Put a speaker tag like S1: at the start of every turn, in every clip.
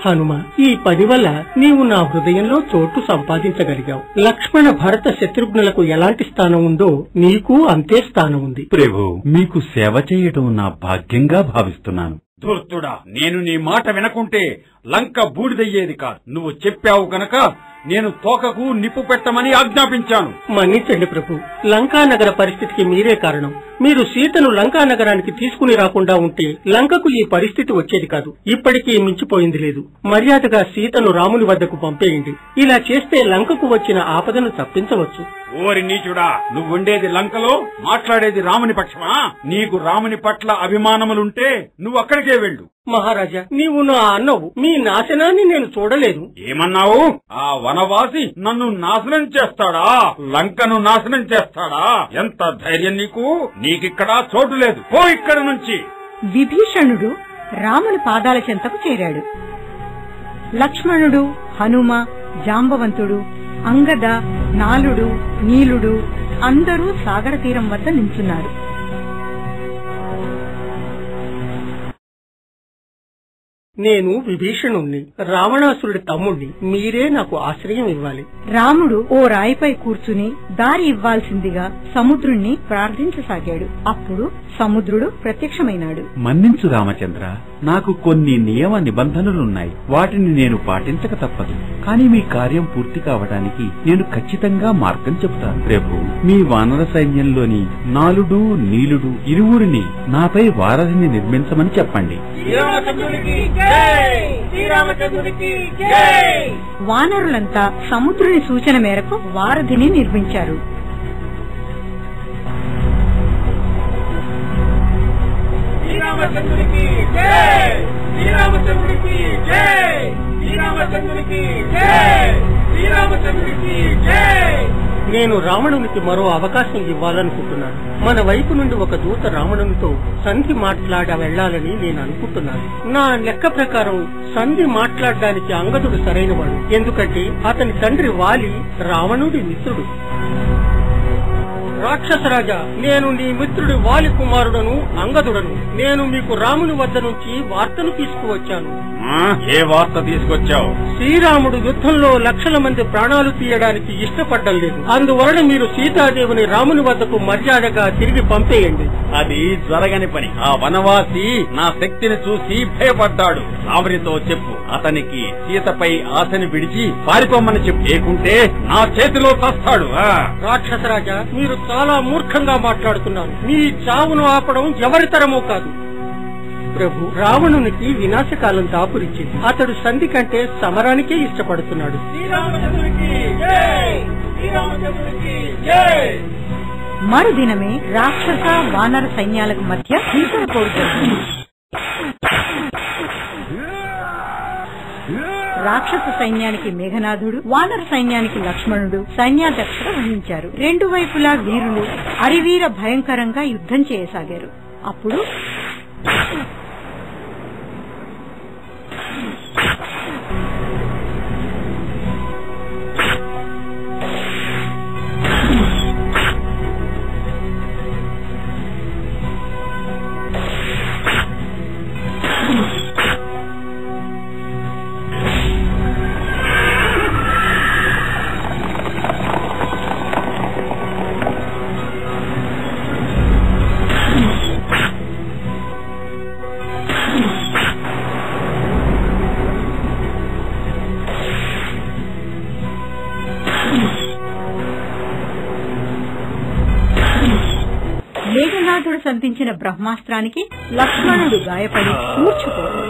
S1: హనుమ ఈ పని వల్ల నీవు నా హృదయంలో చోటు సంపాదించగలిగావు లక్ష్మణ భరత శత్రుఘ్నులకు ఎలాంటి స్థానం ఉందో నీకు అంతే స్థానం ఉంది
S2: ప్రభు మీకు సేవ చేయటం నా భాగ్యంగా భావిస్తున్నాను
S3: ధూర్తుడా నేను నీ మాట వినకుంటే లంక బూడిదయ్యేది కాదు నువ్వు చెప్పావు గనక నేను తోకకు నిప్పు పెట్టమని ఆజ్ఞాపించాను
S1: మన్నించండి ప్రభు లంకా నగర పరిస్థితికి మీరే కారణం మీరు సీతను లంకా నగరానికి తీసుకుని రాకుండా ఉంటే లంకకు ఈ పరిస్థితి వచ్చేది కాదు ఇప్పటికీ మించిపోయింది లేదు మర్యాదగా సీతను రాముని వద్దకు పంపేయండి ఇలా చేస్తే లంకకు వచ్చిన ఆపదను తప్పించవచ్చు
S3: ఓరి నీచుడా నువ్వుండేది లంకలో మాట్లాడేది రాముని పక్షమా నీకు రాముని పట్ల అభిమానములుంటే నువ్వు అక్కడికే వెళ్ళు
S1: మహారాజా నీవు నా అన్నవు మీ నాశనాన్ని నేను చూడలేదు
S3: ఏమన్నావు ఆ వనవాసి నన్ను నాశనం చేస్తాడా లంకను నాశనం చేస్తాడా ఎంత ధైర్యం నీకు నీకిక్కడా చోటు లేదు పో ఇక్కడి నుంచి
S4: విభీషణుడు రాముని పాదాల చెంతకు చేరాడు లక్ష్మణుడు హనుమ జాంబవంతుడు అంగద నాలుడు నీలుడు అందరూ సాగర తీరం వద్ద నించున్నారు
S1: నేను విభీషణుణ్ణి రావణాసురుడి తమ్ముణ్ణి మీరే నాకు ఆశ్రయం ఇవ్వాలి
S4: రాముడు ఓ రాయిపై కూర్చుని దారి ఇవ్వాల్సిందిగా సముద్రుణ్ణి ప్రార్థించసాగాడు అప్పుడు సముద్రుడు ప్రత్యక్షమైనాడు
S2: మన్నించు రామచంద్ర నాకు కొన్ని నియమ నిబంధనలున్నాయి వాటిని నేను పాటించక తప్పదు కానీ మీ కార్యం పూర్తి కావడానికి నేను ఖచ్చితంగా మార్గం చెబుతాను ప్రభు మీ వానర సైన్యంలోని నాలుడు నీలుడు ఇరువురిని నాపై వారధిని నిర్మించమని చెప్పండి
S4: వానరులంతా సముద్రుని సూచన మేరకు వారధిని నిర్మించారు
S1: నేను రావణునికి మరో అవకాశం ఇవ్వాలనుకుంటున్నాను మన వైపు నుండి ఒక దూత రావణునితో సంధి మాట్లాడ వెళ్లాలని నేను అనుకుంటున్నాను నా లెక్క ప్రకారం సంధి మాట్లాడడానికి అంగదుడు సరైనవాడు ఎందుకంటే అతని తండ్రి వాలి రావణుడి మిత్రుడు రాక్షసరాజా నేను నీ మిత్రుడి వాలి కుమారుడను అంగదుడను నేను మీకు రాముని వద్ద నుంచి వార్తను తీసుకువచ్చాను
S3: ఆ, ఏ వార్త తీసుకొచ్చావు
S1: శ్రీరాముడు యుద్ధంలో లక్షల మంది ప్రాణాలు తీయడానికి ఇష్టపడ్డం లేదు అందువలన మీరు సీతాదేవిని రాముని వద్దకు మర్యాదగా తిరిగి పంపేయండి
S3: అది జరగని పని ఆ వనవాసి నా శక్తిని చూసి భయపడ్డాడు రావణితో చెప్పు అతనికి సీతపై ఆశని విడిచి పారిపోమ్మని చెప్పు లేకుంటే నా చేతిలో చస్తాడు ఆ.
S1: రాక్షసరాజా మీరు చాలా మూర్ఖంగా మాట్లాడుతున్నారు మీ చావును ఆపడం ఎవరి తరమూ కాదు ప్రభు రావణునికి వినాశకాలం దాపురించింది అతడు సంధి కంటే సమరానికే ఇష్టపడుతున్నాడు
S4: మరుదినమే రాక్షస వానర సైన్యాలకు మధ్య భీకర పోరు జరిగింది రాక్షస సైన్యానికి మేఘనాథుడు వానర సైన్యానికి లక్ష్మణుడు సైన్యాధ్యక్షత వహించారు రెండు వైపులా వీరులు అరివీర భయంకరంగా యుద్ధం చేయసాగారు అప్పుడు మేఘనాథుడు సంధించిన బ్రహ్మాస్త్రానికి లక్ష్మణుడు గాయపడి మూర్ఛపోయాడు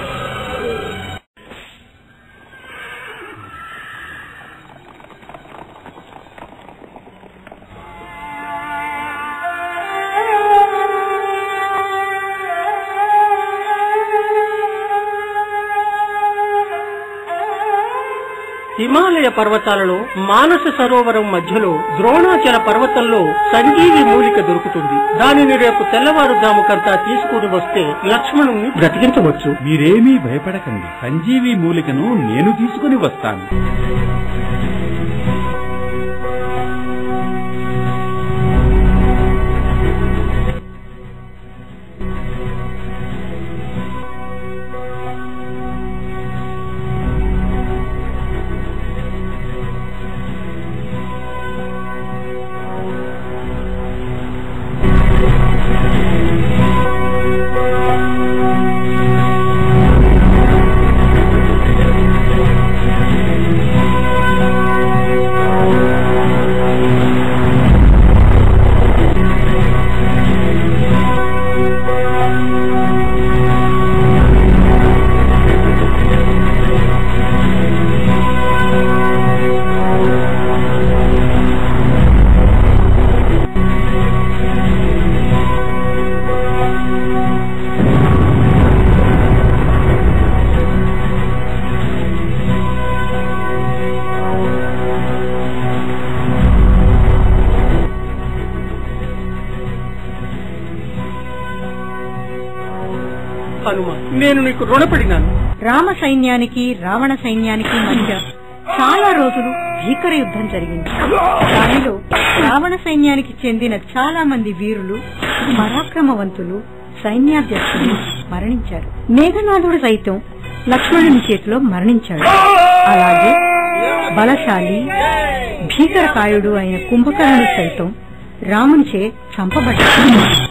S1: హిమాలయ పర్వతాలలో మానస సరోవరం మధ్యలో ద్రోణాచల పర్వతంలో సంజీవి మూలిక దొరుకుతుంది దానిని రేపు తెల్లవారుజాముకంతా తీసుకుని వస్తే లక్ష్మణుణ్ణి బ్రతికించవచ్చు
S2: మీరేమీ భయపడకండి సంజీవి మూలికను నేను తీసుకుని వస్తాను
S1: హనుమ నేను నీకు రుణపడినాను
S4: రామ సైన్యానికి రావణ సైన్యానికి మధ్య చాలా రోజులు భీకర యుద్ధం జరిగింది దానిలో రావణ సైన్యానికి చెందిన చాలా మంది వీరులు పరాక్రమవంతులు సైన్యాధ్యక్షులు మరణించారు మేఘనాథుడు సైతం లక్ష్మణుని చేతిలో మరణించాడు అలాగే బలశాలి భీకరకాయుడు అయిన కుంభకర్ణుడు సైతం రామునిచే చంపబడ్డాడు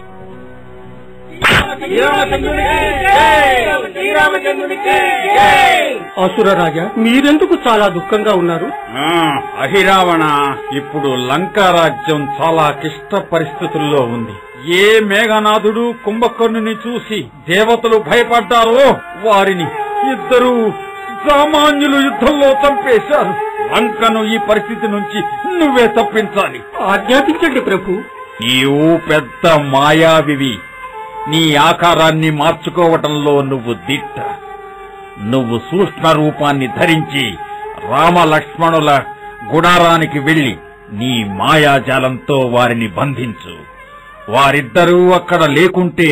S1: అసుర రాజా మీరెందుకు చాలా దుఃఖంగా ఉన్నారు
S3: ఆ, అహిరావణ ఇప్పుడు లంకా రాజ్యం చాలా క్లిష్ట పరిస్థితుల్లో ఉంది ఏ మేఘనాథుడు కుంభకర్ణుని చూసి దేవతలు భయపడ్డారో వారిని ఇద్దరు సామాన్యులు యుద్ధంలో చంపేశారు లంకను ఈ పరిస్థితి నుంచి నువ్వే తప్పించాలి
S1: ఆజ్ఞాపించండి ప్రభు
S3: నీవు పెద్ద మాయావివి నీ ఆకారాన్ని మార్చుకోవటంలో నువ్వు దిట్ట నువ్వు సూక్ష్మ రూపాన్ని ధరించి రామ లక్ష్మణుల గుడారానికి వెళ్లి నీ మాయాజాలంతో వారిని బంధించు వారిద్దరూ అక్కడ లేకుంటే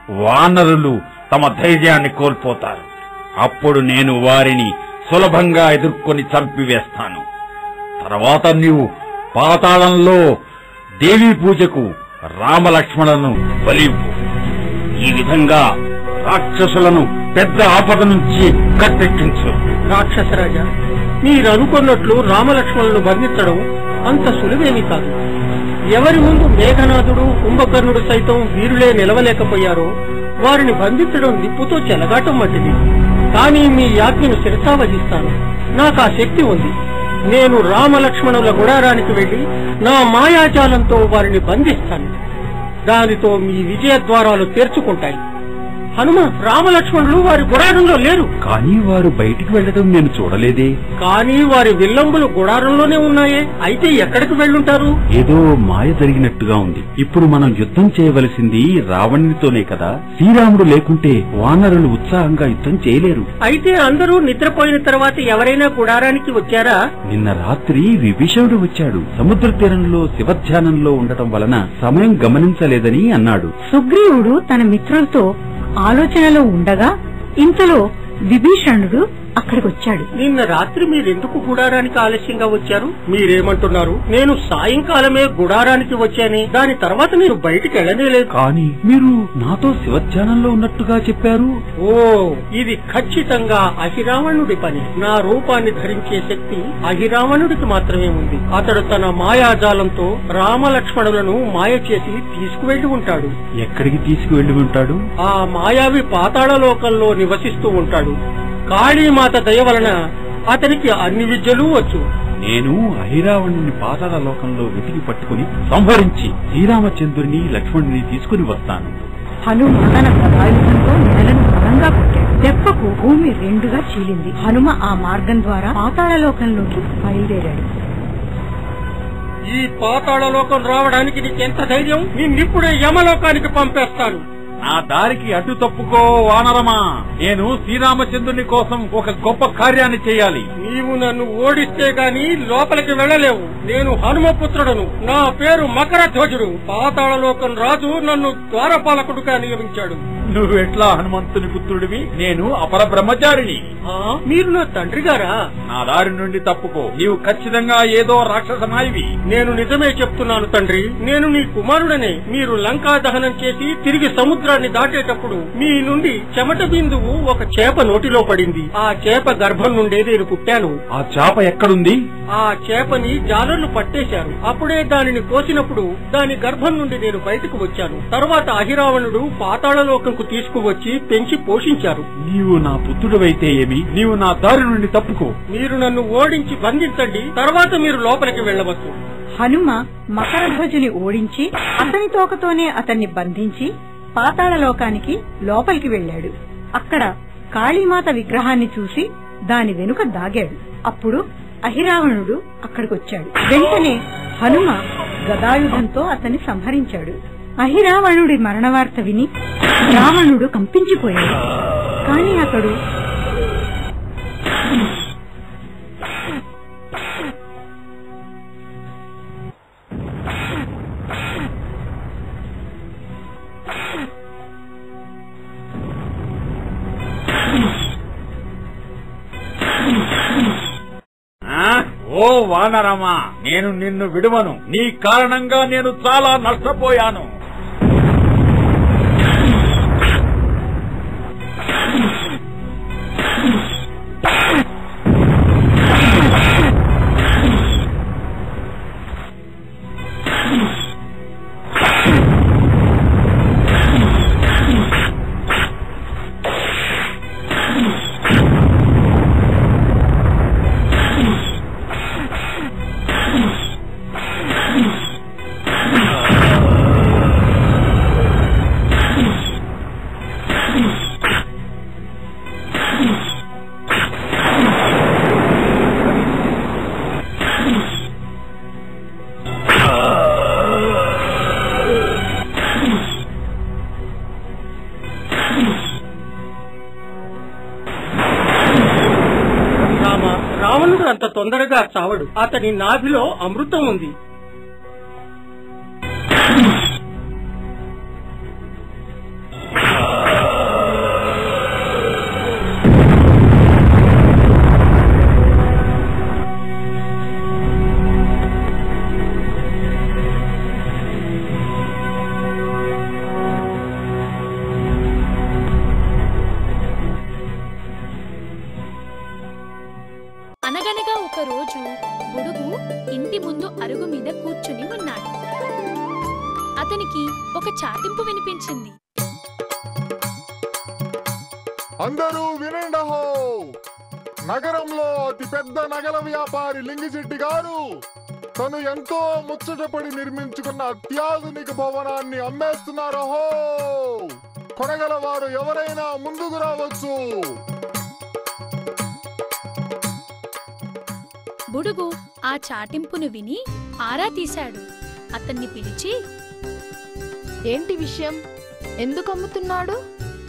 S3: వానరులు తమ ధైర్యాన్ని కోల్పోతారు అప్పుడు నేను వారిని సులభంగా ఎదుర్కొని చంపివేస్తాను తర్వాత నీవు పాతాళంలో దేవీ పూజకు రామలక్ష్మణులను బలివ్వు ఈ విధంగా రాక్షసులను పెద్ద ఆపద నుంచి కట్టెక్కించు
S1: రాక్షసరాజా మీరు అనుకున్నట్లు రామలక్ష్మణులను బంధించడం అంత సులువేమీ కాదు ఎవరి ముందు మేఘనాథుడు కుంభకర్ణుడు సైతం వీరులే నిలవలేకపోయారో వారిని బంధించడం నిప్పుతో చెలగాటం వంటిది కానీ మీ యాజ్ఞను శిరసావహిస్తాను నాకు ఆ శక్తి ఉంది నేను రామలక్ష్మణుల గుడారానికి వెళ్లి నా మాయాజాలంతో వారిని బంధిస్తాను దానితో మీ విజయ ద్వారాలు తెరుచుకుంటాయి హనుమ రామలక్ష్మణులు వారి గుడారంలో లేరు
S2: కానీ వారు బయటికి వెళ్లడం నేను చూడలేదే
S1: కానీ వారి విల్లంబులు గుడారంలోనే ఉన్నాయే అయితే ఎక్కడికి వెళ్ళుంటారు
S2: ఏదో మాయ జరిగినట్టుగా ఉంది ఇప్పుడు మనం యుద్ధం చేయవలసింది రావణునితోనే కదా శ్రీరాముడు లేకుంటే వానరులు ఉత్సాహంగా యుద్ధం చేయలేరు
S1: అయితే అందరూ నిద్రపోయిన తర్వాత ఎవరైనా గుడారానికి వచ్చారా
S2: నిన్న రాత్రి విభీషణుడు వచ్చాడు సముద్ర తీరంలో శివధ్యానంలో ఉండటం వలన సమయం గమనించలేదని అన్నాడు
S4: సుగ్రీవుడు తన మిత్రులతో ఆలోచనలో ఉండగా ఇంతలో విభీషణుడు అక్కడికొచ్చాడు
S1: నిన్న రాత్రి మీరెందుకు గుడారానికి ఆలస్యంగా వచ్చారు మీరేమంటున్నారు నేను సాయంకాలమే గుడారానికి వచ్చాని దాని తర్వాత నేను బయటికి వెళ్ళనేలేదు
S2: కానీ మీరు నాతో శివధ్యానంలో ఉన్నట్టుగా చెప్పారు
S1: ఓ ఇది ఖచ్చితంగా అహిరావణుడి పని నా రూపాన్ని ధరించే శక్తి అహిరావణుడికి మాత్రమే ఉంది అతడు తన మాయాజాలంతో రామలక్ష్మణులను మాయ చేసి తీసుకువెళ్లి ఉంటాడు
S2: ఎక్కడికి తీసుకువెళ్లి ఉంటాడు
S1: ఆ మాయావి పాతాళ లోకంలో నివసిస్తూ ఉంటాడు కాళీమాత దయ వలన అతనికి అన్ని విద్యలు వచ్చు
S2: నేను అహిరావణుని పాతాళ లోకంలో వెతికి పట్టుకుని సంహరించి శ్రీరామచంద్రుని లక్ష్మణుని తీసుకుని వస్తాను
S4: హనుమ తన గదాయుధంతో నేలను బలంగా కొట్టాడు దెబ్బకు భూమి రెండుగా చీలింది హనుమ ఆ మార్గం ద్వారా పాతాళలోకంలోకి బయలుదేరాడు
S1: ఈ పాతాళ లోకం రావడానికి నీకెంత ధైర్యం నిన్నిప్పుడే యమలోకానికి పంపేస్తాను
S3: నా దారికి అడ్డు తప్పుకో వానరమా నేను శ్రీరామచంద్రుని కోసం ఒక గొప్ప కార్యాన్ని చేయాలి
S1: నీవు నన్ను ఓడిస్తే గాని లోపలికి వెళ్ళలేవు నేను హనుమపుత్రుడను నా పేరు మకర ధ్వజుడు పాతాళ లోకం రాజు నన్ను ద్వారపాలకుడుగా నియమించాడు
S3: నువ్వెట్లా హనుమంతుని పుత్రుడివి నేను అపర బ్రహ్మచారిని
S1: ఆ, మీరు నా తండ్రి గారా
S3: నా దారి నుండి తప్పుకో నీవు ఖచ్చితంగా ఏదో రాక్షస నాయివి
S1: నేను నిజమే చెప్తున్నాను తండ్రి నేను నీ కుమారుడనే మీరు లంకా దహనం చేసి తిరిగి సముద్రాన్ని దాటేటప్పుడు మీ నుండి చెమట బిందువు ఒక చేప నోటిలో పడింది ఆ చేప గర్భం నుండే నేను పుట్టాను
S2: ఆ చాప ఎక్కడుంది
S1: ఆ చేపని జాలర్లు పట్టేశారు అప్పుడే దానిని కోసినప్పుడు దాని గర్భం నుండి నేను బయటకు వచ్చాను తర్వాత అహిరావణుడు పాతాళలోకంకు తీసుకువచ్చి పెంచి పోషించారు
S2: నీవు నా పుత్రుడవైతే ఏమి నీవు నా దారి నుండి తప్పుకో
S1: మీరు నన్ను ఓడించి బంధించండి తర్వాత మీరు లోపలికి వెళ్ళవచ్చు
S4: హనుమ మకరధ్వజుని ఓడించి అతని తోకతోనే అతన్ని బంధించి పాతాళలోకానికి లోపలికి వెళ్ళాడు అక్కడ కాళీమాత విగ్రహాన్ని చూసి దాని వెనుక దాగాడు అప్పుడు అహిరావణుడు అక్కడికొచ్చాడు వెంటనే హనుమ గదాయుధంతో అతన్ని సంహరించాడు అహిరావణుడి మరణవార్త విని రావణుడు కంపించిపోయాడు కాని అతడు
S3: ఓ వానరమా నేను నిన్ను విడువను నీ కారణంగా నేను చాలా నష్టపోయాను
S1: రామ రావణుడు అంత తొందరగా చావడు అతని నాభిలో అమృతం ఉంది
S5: అనగనగా ఒక రోజు బుడుగు ఇంటి ముందు అరుగు మీద కూర్చుని ఉన్నాడు అతనికి ఒక చాటింపు వినిపించింది
S6: అందరూ వినండహో నగరంలో అతి పెద్ద నగల వ్యాపారి లింగిశెట్టి గారు తను ఎంతో ముచ్చటపడి నిర్మించుకున్న అత్యాధునిక భవనాన్ని అమ్మేస్తున్నారహో కొనగల వారు ఎవరైనా ముందుకు రావచ్చు
S5: బుడుగు ఆ చాటింపును విని ఆరా తీశాడు అతన్ని పిలిచి
S7: ఏంటి విషయం ఎందుకు అమ్ముతున్నాడు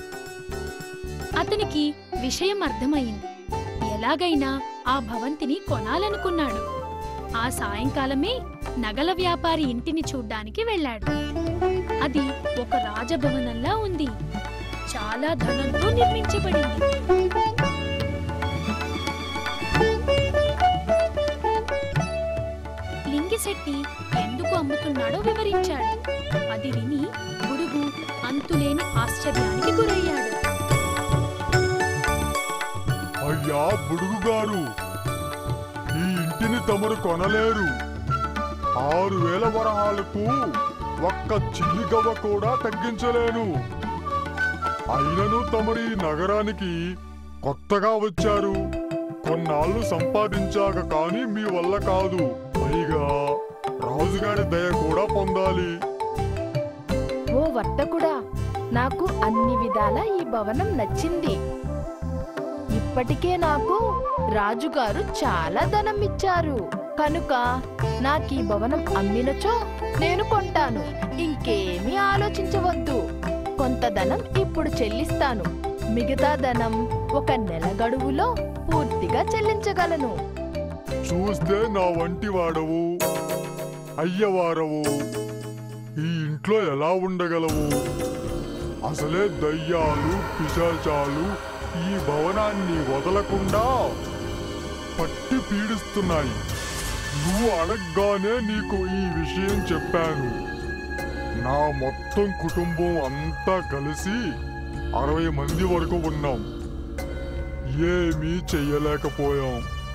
S5: అతనికి విషయం అర్థమైంది ఎలాగైనా ఆ భవంతిని కొనాలనుకున్నాడు ఆ సాయంకాలమే నగల వ్యాపారి ఇంటిని చూడ్డానికి వెళ్ళాడు అది ఒక రాజభవనంలా ఉంది చాలా ధనంతో నిర్మించబడింది లింగిశెట్టి ఎందుకు అమ్ముతున్నాడో వివరించాడు అది విని గుడుగు అంతులేని ఆశ్చర్యానికి గురయ్యాడు
S6: అయ్యా బుడుగు గారు ఈ ఇంటిని తమరు కొనలేరు ఆరు వేల వరహాలకు ఒక్క చిల్లిగవ్వ కూడా తగ్గించలేను అయినను తమరు ఈ నగరానికి కొత్తగా వచ్చారు కొన్నాళ్ళు సంపాదించాక కానీ మీ వల్ల కాదు పైగా రాజుగారి దయ కూడా పొందాలి
S7: ఓ వర్తకుడా నాకు అన్ని విధాల ఈ భవనం నచ్చింది ఇప్పటికే నాకు రాజుగారు చాలా ధనం ఇచ్చారు కనుక నాకు ఈ భవనం అమ్మినచో నేను కొంటాను ఇంకేమీ ఆలోచించవద్దు కొంత ధనం ఇప్పుడు చెల్లిస్తాను మిగతా ధనం ఒక నెల గడువులో పూర్తిగా చెల్లించగలను
S6: చూస్తే నా వంటి వాడవు అయ్యవారవు ఈ ఇంట్లో ఎలా ఉండగలవు అసలే దయ్యాలు పిశాచాలు ఈ భవనాన్ని వదలకుండా పట్టి పీడిస్తున్నాయి నువ్వు అడగగానే నీకు ఈ విషయం చెప్పాను నా మొత్తం కుటుంబం అంతా కలిసి అరవై మంది వరకు ఉన్నాం ఏమీ చెయ్యలేకపోయాం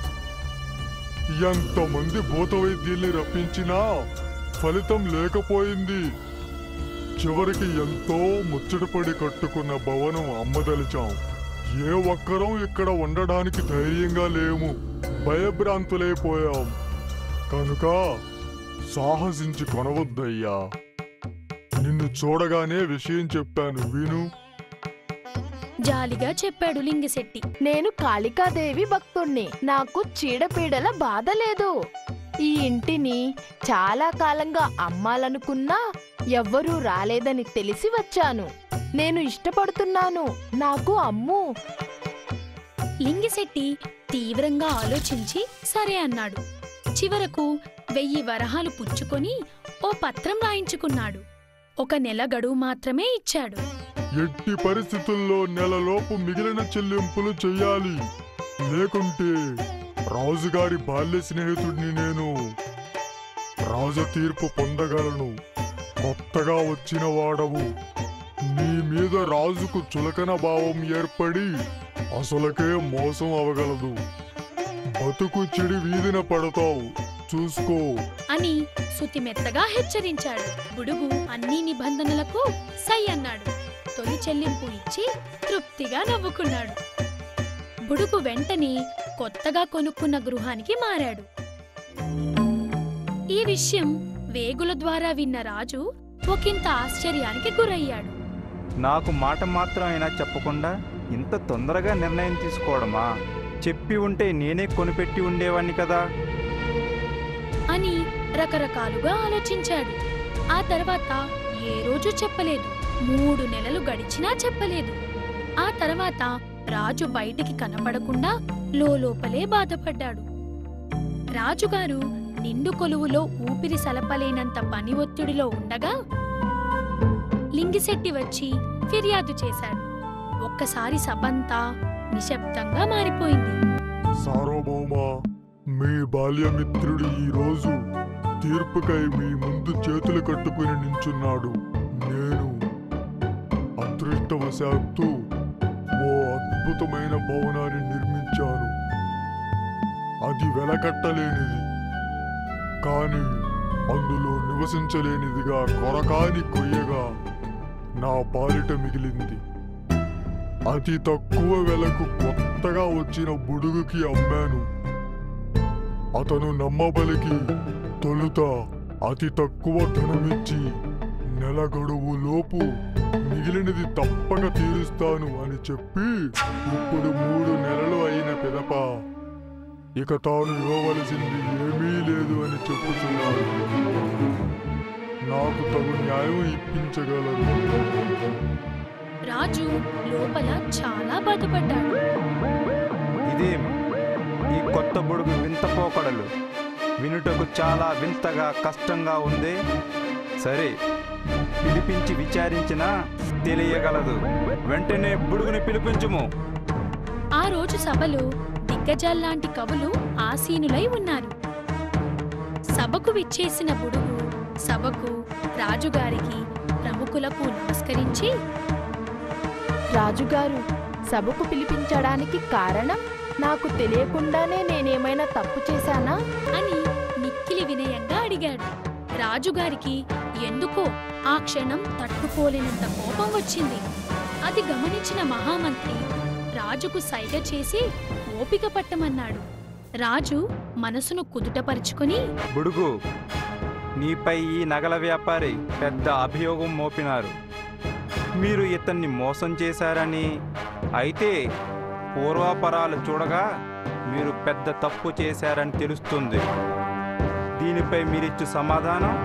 S6: ఎంతమంది భూత వైద్యుల్ని రప్పించినా ఫలితం లేకపోయింది చివరికి ఎంతో ముచ్చటపడి కట్టుకున్న భవనం అమ్మదలిచాం ఏ ఒక్కరం ఇక్కడ ఉండడానికి ధైర్యంగా లేము భయభ్రాంతులైపోయాం కనుక సాహసించి కొనవద్దయ్యా నిన్ను చూడగానే విషయం చెప్పాను విను
S5: జాలిగా చెప్పాడు లింగిశెట్టి
S7: నేను కాళికాదేవి భక్తుణ్ణి నాకు చీడపీడల బాధ లేదు ఈ ఇంటిని చాలా కాలంగా అమ్మాలనుకున్నా ఎవ్వరూ రాలేదని తెలిసి వచ్చాను నేను ఇష్టపడుతున్నాను నాకు అమ్ము
S5: లింగిశెట్టి తీవ్రంగా ఆలోచించి సరే అన్నాడు చివరకు వెయ్యి వరహాలు పుచ్చుకొని ఓ పత్రం రాయించుకున్నాడు ఒక నెల గడువు మాత్రమే ఇచ్చాడు
S6: ఎట్టి పరిస్థితుల్లో నెలలోపు మిగిలిన చెల్లింపులు చెయ్యాలి లేకుంటే రాజుగారి బాల్య స్నేహితుడిని నేను రాజ తీర్పు పొందగలను కొత్తగా వచ్చిన వాడవు నీ మీద రాజుకు చులకన భావం ఏర్పడి అసలకే మోసం అవగలదు బతుకు చెడి వీధిన పడతావు చూసుకో
S5: అని సుతిమెత్తగా హెచ్చరించాడు బుడుగు అన్ని నిబంధనలకు సై అన్నాడు తొలి చెల్లింపు ఇచ్చి తృప్తిగా నవ్వుకున్నాడు బుడుగు వెంటనే కొత్తగా కొనుక్కున్న గృహానికి మారాడు ఈ విషయం వేగుల ద్వారా విన్న రాజు ఒకంత ఆశ్చర్యానికి గురయ్యాడు
S8: నాకు మాట మాత్రం అయినా చెప్పకుండా ఇంత తొందరగా నిర్ణయం తీసుకోవడమా చెప్పి ఉంటే నేనే కొనిపెట్టి ఉండేవాణ్ణి కదా
S5: అని రకరకాలుగా ఆలోచించాడు ఆ తర్వాత ఏ రోజు చెప్పలేదు మూడు నెలలు గడిచినా చెప్పలేదు ఆ తర్వాత రాజు బయటికి కనపడకుండా లోపలే బాధపడ్డాడు రాజుగారు నిండు కొలువులో ఊపిరి సలపలేనంత పని ఒత్తిడిలో ఉండగా లింగిశెట్టి వచ్చి ఫిర్యాదు చేశాడు ఒక్కసారి సభంతా నిశ్శబ్దంగా మారిపోయింది
S6: సార్వభౌమ మీ బాల్యమిత్రుడు ఈ రోజు తీర్పుకై మీ ముందు చేతులు కట్టుకుని నించున్నాడు నేను అదృష్టవశాత్తు ఓ అద్భుతమైన భవనాన్ని నిర్మించాను అది వెలకట్టలేనిది కాని అందులో నివసించలేనిదిగా కొరకాని కొయ్యగా నా పాలిట మిగిలింది అతి తక్కువ వెలకు కొత్తగా వచ్చిన బుడుగుకి అమ్మాను అతను నమ్మబలికి తొలుత అతి తక్కువ ధనమిచ్చి నెల గడువు లోపు మిగిలినది తప్పక తీరుస్తాను అని చెప్పి ఇప్పుడు మూడు నెలలు అయిన పిదప ఇక తాను ఇవ్వవలసింది ఏమీ లేదు అని చెప్పుచున్నాడు నాకు తగు న్యాయం ఇప్పించగలరు
S5: రాజు లోపల చాలా బాధపడ్డాడు
S8: ఇదేం ఈ కొత్త బుడుగు వింత పోకడలు వినుటకు చాలా వింతగా కష్టంగా ఉంది సరే పిలిపించి విచారించినా తెలియగలదు వెంటనే బుడుగుని పిలిపించుము
S5: ఆ రోజు సభలో దిగ్గజాల్లాంటి కవులు ఆసీనులై ఉన్నారు సభకు విచ్చేసిన బుడుగు సభకు రాజుగారికి ప్రముఖులకు నమస్కరించి
S7: రాజుగారు సభకు పిలిపించడానికి కారణం నాకు తెలియకుండానే నేనేమైనా తప్పు చేశానా
S5: అని మిక్కిలి వినయంగా అడిగాడు రాజుగారికి ఎందుకో ఆ క్షణం తట్టుకోలేనంత కోపం వచ్చింది అది గమనించిన మహామంత్రి రాజుకు సైగ చేసి ఓపిక పట్టమన్నాడు రాజు మనసును కుదుటపరుచుకొని
S8: బుడుగు నీపై ఈ నగల వ్యాపారి పెద్ద అభియోగం మోపినారు మీరు ఇతన్ని మోసం చేశారని అయితే పూర్వాపరాలు చూడగా మీరు పెద్ద తప్పు చేశారని తెలుస్తుంది దీనిపై మీరిచ్చు సమాధానం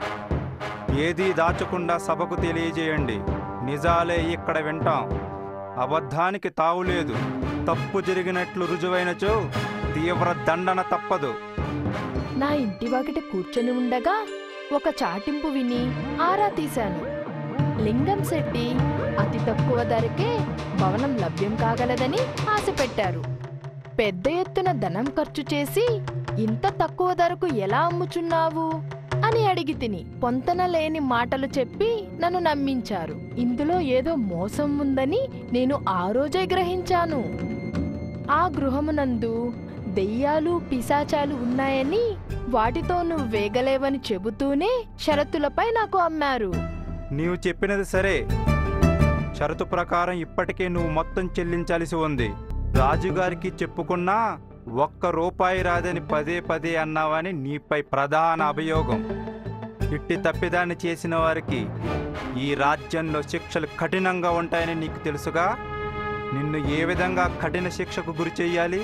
S8: ఏదీ దాచకుండా సభకు తెలియజేయండి నిజాలే ఇక్కడ వింటాం అబద్ధానికి తావులేదు తప్పు జరిగినట్లు రుజువైనచో తీవ్ర దండన తప్పదు
S7: నా ఇంటి వాకిట కూర్చొని ఉండగా ఒక చాటింపు విని ఆరా తీశాను లింగం శెట్టి అతి తక్కువ ధరకే భవనం లభ్యం కాగలదని ఆశ పెట్టారు పెద్ద ఎత్తున ధనం ఖర్చు చేసి ఇంత తక్కువ ధరకు ఎలా అమ్ముచున్నావు అని అడిగి తిని పొంతన లేని మాటలు చెప్పి నన్ను నమ్మించారు ఇందులో ఏదో మోసం ఉందని నేను ఆ రోజే గ్రహించాను ఆ గృహమునందు దెయ్యాలు పిశాచాలు ఉన్నాయని వాటితో నువ్వు వేగలేవని చెబుతూనే షరతులపై నాకు అమ్మారు
S8: నీవు చెప్పినది సరే షరతు ప్రకారం ఇప్పటికే నువ్వు మొత్తం చెల్లించాల్సి ఉంది రాజుగారికి చెప్పుకున్నా ఒక్క రూపాయి రాదని పదే పదే అన్నావని నీపై ప్రధాన అభియోగం ఇట్టి తప్పిదాన్ని చేసిన వారికి ఈ రాజ్యంలో శిక్షలు కఠినంగా ఉంటాయని నీకు తెలుసుగా నిన్ను ఏ విధంగా కఠిన శిక్షకు గురి చెయ్యాలి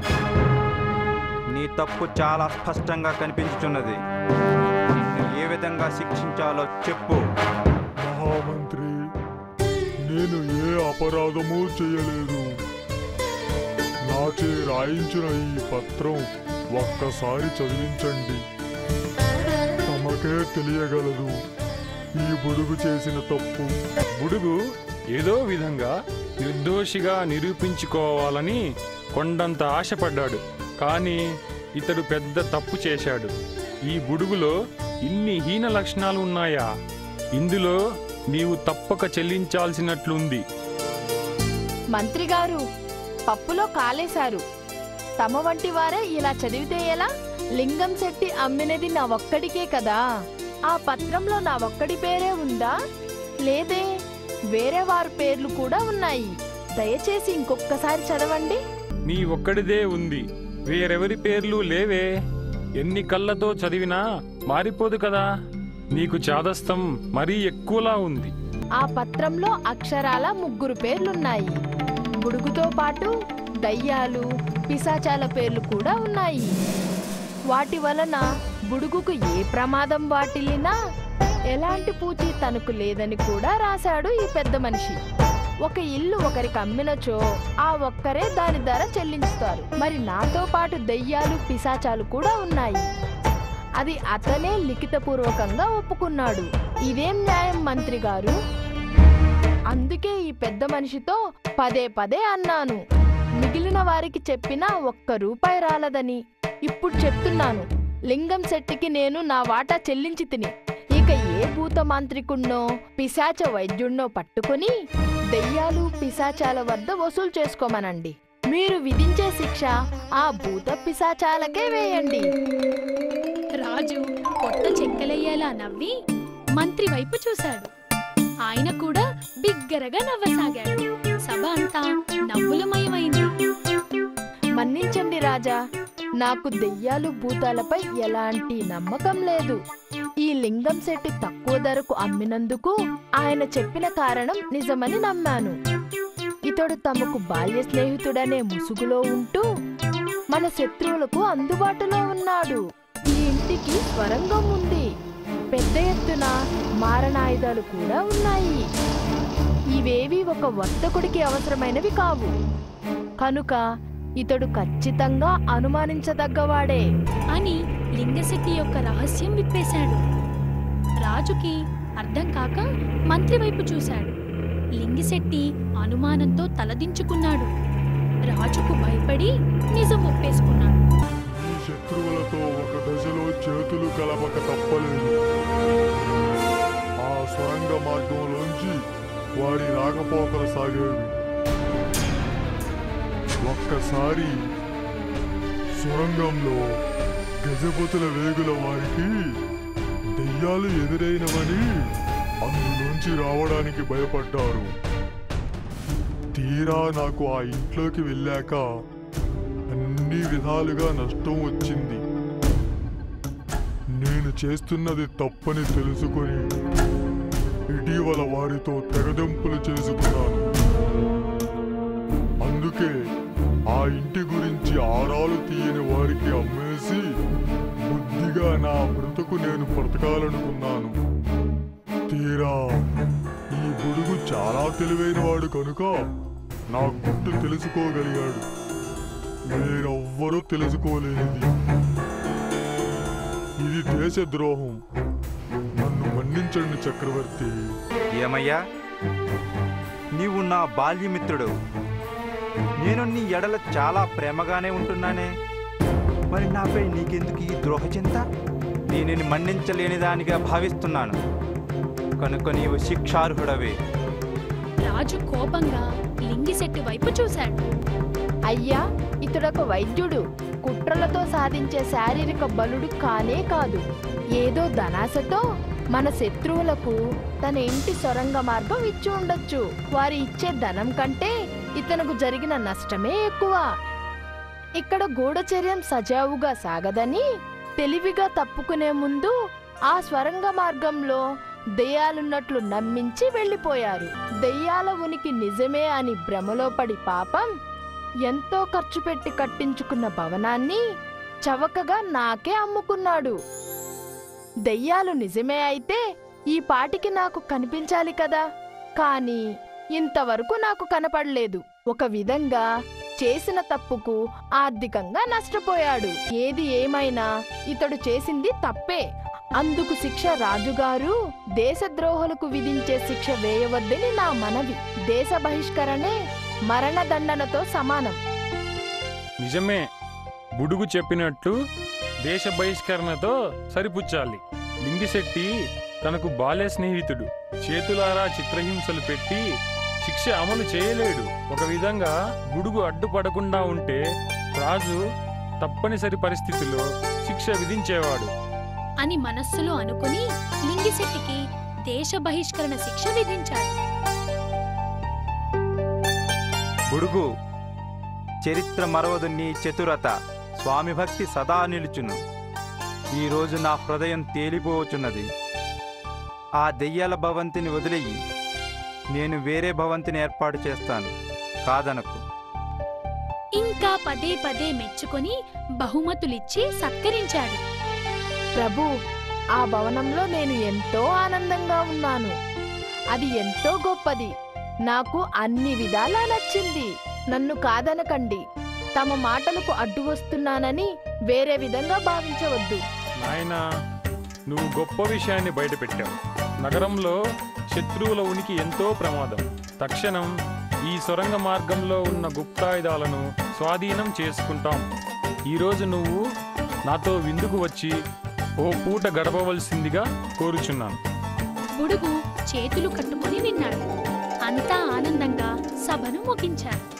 S8: నీ తప్పు చాలా స్పష్టంగా కనిపించుచున్నది నిన్ను ఏ విధంగా శిక్షించాలో చెప్పు
S6: మహామంత్రి నేను ఏ అపరాధమూ చేయలేదు నాచే రాయించిన ఈ పత్రం ఒక్కసారి చదివించండి తమకే తెలియగలదు ఈ బుడుగు చేసిన తప్పు
S9: బుడుగు ఏదో విధంగా నిర్దోషిగా నిరూపించుకోవాలని కొండంత ఆశపడ్డాడు కానీ ఇతడు పెద్ద తప్పు చేశాడు ఈ బుడుగులో ఇన్ని హీన లక్షణాలు ఉన్నాయా ఇందులో నీవు తప్పక చెల్లించాల్సినట్లుంది
S7: మంత్రి గారు పప్పులో కాలేశారు తమ వంటి వారే ఇలా చదివితే ఎలా లింగం శెట్టి అమ్మినది నా ఒక్కడికే కదా ఆ పత్రంలో నా ఒక్కడి పేరే ఉందా లేదే వేరే వారి పేర్లు కూడా ఉన్నాయి దయచేసి ఇంకొక్కసారి చదవండి
S9: నీ ఒక్కడిదే ఉంది వేరెవరి పేర్లు లేవే ఎన్ని కళ్ళతో చదివినా మారిపోదు కదా నీకు చాదస్తం మరీ ఎక్కువలా ఉంది
S7: ఆ పత్రంలో అక్షరాల ముగ్గురు పేర్లున్నాయి బుడుగుతో పాటు దయ్యాలు పిశాచాల పేర్లు కూడా ఉన్నాయి వాటి వలన బుడుగుకు ఏ ప్రమాదం వాటిల్లినా ఎలాంటి పూచి తనకు లేదని కూడా రాశాడు ఈ పెద్ద మనిషి ఒక ఇల్లు ఒకరికి అమ్మినచో ఆ ఒక్కరే దాని ధర చెల్లించుతారు మరి నాతో పాటు దయ్యాలు పిశాచాలు కూడా ఉన్నాయి అది అతనే లిఖితపూర్వకంగా ఒప్పుకున్నాడు ఇదేం న్యాయం మంత్రి గారు అందుకే ఈ పెద్ద మనిషితో పదే పదే అన్నాను మిగిలిన వారికి చెప్పినా ఒక్క రూపాయి రాలదని ఇప్పుడు చెప్తున్నాను లింగం శెట్టికి నేను నా వాటా చెల్లించి తిని ఇక ఏ భూత మాంత్రికుణ్ణో పిశాచ వైద్యుణ్ణో పట్టుకుని దెయ్యాలు పిశాచాల వద్ద వసూలు చేసుకోమనండి మీరు విధించే శిక్ష ఆ భూత పిశాచాలకే వేయండి
S5: రాజు పొట్ట చెక్కలయ్యేలా నవ్వి మంత్రి వైపు చూశాడు ఆయన కూడా బిగ్గరగా నవ్వసాగాడు సభ అంతా నవ్వులమయమైంది
S7: మన్నించండి రాజా నాకు దెయ్యాలు భూతాలపై ఎలాంటి నమ్మకం లేదు ఈ లింగం శెట్టి తక్కువ ధరకు అమ్మినందుకు ఆయన చెప్పిన కారణం నిజమని నమ్మాను ఇతడు తమకు బాల్య స్నేహితుడనే ముసుగులో ఉంటూ మన శత్రువులకు అందుబాటులో ఉన్నాడు ఈ ఇంటికి స్వరంగం ఉంది పెద్ద ఎత్తున మారణాయుధాలు కూడా ఉన్నాయి ఇవేవి ఒక వర్తకుడికి అవసరమైనవి కావు కనుక ఇతడు ఖచ్చితంగా అనుమానించదగ్గవాడే
S5: అని లింగశెట్టి యొక్క రహస్యం విప్పేశాడు రాజుకి అర్థం కాక మంత్రి వైపు చూశాడు లింగిశెట్టి అనుమానంతో తలదించుకున్నాడు రాజుకు భయపడి నిజం ఒప్పేసుకున్నాడు
S6: ఈ శత్రువులతో ఒక దశలో చేతులు కలపక తప్పలేదు ఆ స్వరంగ మార్గంలోంచి వారి రాకపోకలు సాగేవి ఒక్కసారి సొరంగంలో గజపతుల వేగుల వారికి దెయ్యాలు ఎదురైనవని అందులోంచి రావడానికి భయపడ్డారు తీరా నాకు ఆ ఇంట్లోకి వెళ్ళాక అన్ని విధాలుగా నష్టం వచ్చింది నేను చేస్తున్నది తప్పని తెలుసుకొని ఇటీవల వారితో తెగదెంపులు చేసుకున్నాను అందుకే ఆ ఇంటి గురించి ఆరాలు తీయని వారికి అమ్మేసి బుద్ధిగా నా బ్రతుకు నేను బ్రతకాలనుకున్నాను తీరా ఈ బుడుగు చాలా తెలివైన వాడు కనుక నా గుట్టు తెలుసుకోగలిగాడు వేరెవ్వరూ తెలుసుకోలేనిది ఇది దేశద్రోహం నన్ను మన్నించండి చక్రవర్తి
S8: ఏమయ్యా నీవు నా బాల్యమిత్రుడు నేను నీ ఎడల చాలా ప్రేమగానే ఉంటున్నానే మరి నాపై నీకెందుకు ఈ ద్రోహ చింత దీనిని మన్నించలేని దానిగా భావిస్తున్నాను కనుక నీవు శిక్షార్హుడవే
S5: రాజు కోపంగా లింగిశెట్టి వైపు చూశాడు
S7: అయ్యా ఇతడొక వైద్యుడు కుట్రలతో సాధించే శారీరక బలుడు కానే కాదు ఏదో ధనాశతో మన శత్రువులకు తన ఇంటి సొరంగ మార్గం ఇచ్చి ఉండొచ్చు వారి ఇచ్చే ధనం కంటే ఇతనుకు జరిగిన నష్టమే ఎక్కువ ఇక్కడ గూఢచర్యం సజావుగా సాగదని తెలివిగా తప్పుకునే ముందు ఆ స్వరంగ మార్గంలో దెయ్యాలున్నట్లు నమ్మించి వెళ్ళిపోయారు దెయ్యాల ఉనికి నిజమే అని భ్రమలో పడి పాపం ఎంతో ఖర్చు పెట్టి కట్టించుకున్న భవనాన్ని చవకగా నాకే అమ్ముకున్నాడు దెయ్యాలు నిజమే అయితే ఈ పాటికి నాకు కనిపించాలి కదా కానీ ఇంతవరకు నాకు కనపడలేదు ఒక విధంగా చేసిన తప్పుకు ఆర్థికంగా నష్టపోయాడు ఏది ఏమైనా ఇతడు చేసింది తప్పే అందుకు శిక్ష రాజుగారు దేశద్రోహులకు విధించే శిక్ష వేయవద్దని నా మనవి దేశ బహిష్కరణే మరణదండనతో సమానం
S9: నిజమే బుడుగు చెప్పినట్లు దేశ బహిష్కరణతో సరిపుచ్చాలి లింగిశెట్టి తనకు బాల్య స్నేహితుడు చేతులారా చిత్రహింసలు పెట్టి శిక్ష అమలు చేయలేడు ఒక విధంగా బుడుగు అడ్డుపడకుండా ఉంటే రాజు తప్పనిసరి పరిస్థితిలో శిక్ష విధించేవాడు
S5: అని మనస్సులో అనుకుని లింగిశెట్టికి దేశ బహిష్కరణ శిక్ష విధించాడు
S8: బుడుగు చరిత్ర మరవదు నీ చతురత స్వామి భక్తి సదా నిలుచును ఈరోజు నా హృదయం తేలిపోవచున్నది ఆ దెయ్యాల భవంతిని వదిలేయి నేను వేరే భవంతిని ఏర్పాటు చేస్తాను కాదనకు
S5: ఇంకా పదే పదే మెచ్చుకొని బహుమతులిచ్చి సత్కరించాడు
S7: ప్రభు ఆ భవనంలో నేను ఎంతో ఆనందంగా ఉన్నాను అది ఎంతో గొప్పది నాకు అన్ని విధాలా నచ్చింది నన్ను కాదనకండి తమ మాటలకు అడ్డు వస్తున్నానని వేరే విధంగా భావించవద్దు
S9: నాయనా నువ్వు గొప్ప విషయాన్ని బయటపెట్టావు నగరంలో శత్రువుల ఉనికి ఎంతో ప్రమాదం తక్షణం ఈ సొరంగ మార్గంలో ఉన్న గుప్తాయుధాలను స్వాధీనం చేసుకుంటాం ఈరోజు నువ్వు నాతో విందుకు వచ్చి ఓ పూట గడపవలసిందిగా కోరుచున్నాను
S5: బుడుగు చేతులు కట్టుకొని విన్నాడు అంతా ఆనందంగా సభను ముగించారు